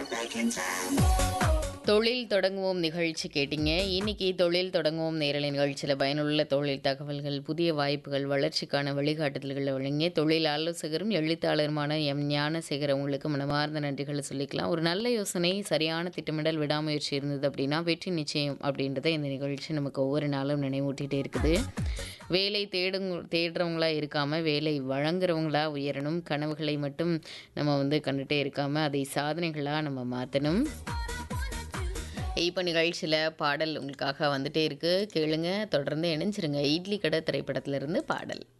தொழில் தொடங்குவோம் நிகழ்ச்சி கேட்டீங்க இன்னைக்கு தொழில் தொடங்குவோம் நேரலை நிகழ்ச்சியில் பயனுள்ள தொழில் தகவல்கள் புதிய வாய்ப்புகள் வளர்ச்சிக்கான வழிகாட்டுதல்களை வழங்கிய தொழில் ஆலோசகரும் எழுத்தாளருமான எம் ஞானசேகர் உங்களுக்கு மனமார்ந்த நன்றிகளை சொல்லிக்கலாம் ஒரு நல்ல யோசனை சரியான திட்டமிடல் விடாமுயற்சி இருந்தது அப்படின்னா வெற்றி நிச்சயம் அப்படின்றத இந்த நிகழ்ச்சி நமக்கு ஒவ்வொரு நாளும் நினைவூட்டிகிட்டே இருக்குது வேலை தேடுங் தேடுறவங்களா இருக்காமல் வேலை வழங்குறவங்களா உயரணும் கனவுகளை மட்டும் நம்ம வந்து கண்டுட்டே இருக்காமல் அதை சாதனைகளாக நம்ம மாற்றணும் இப்போ நிகழ்ச்சியில் பாடல் உங்களுக்காக வந்துட்டே இருக்கு கேளுங்க தொடர்ந்து இணைஞ்சிருங்க இட்லி கடை திரைப்படத்திலிருந்து பாடல்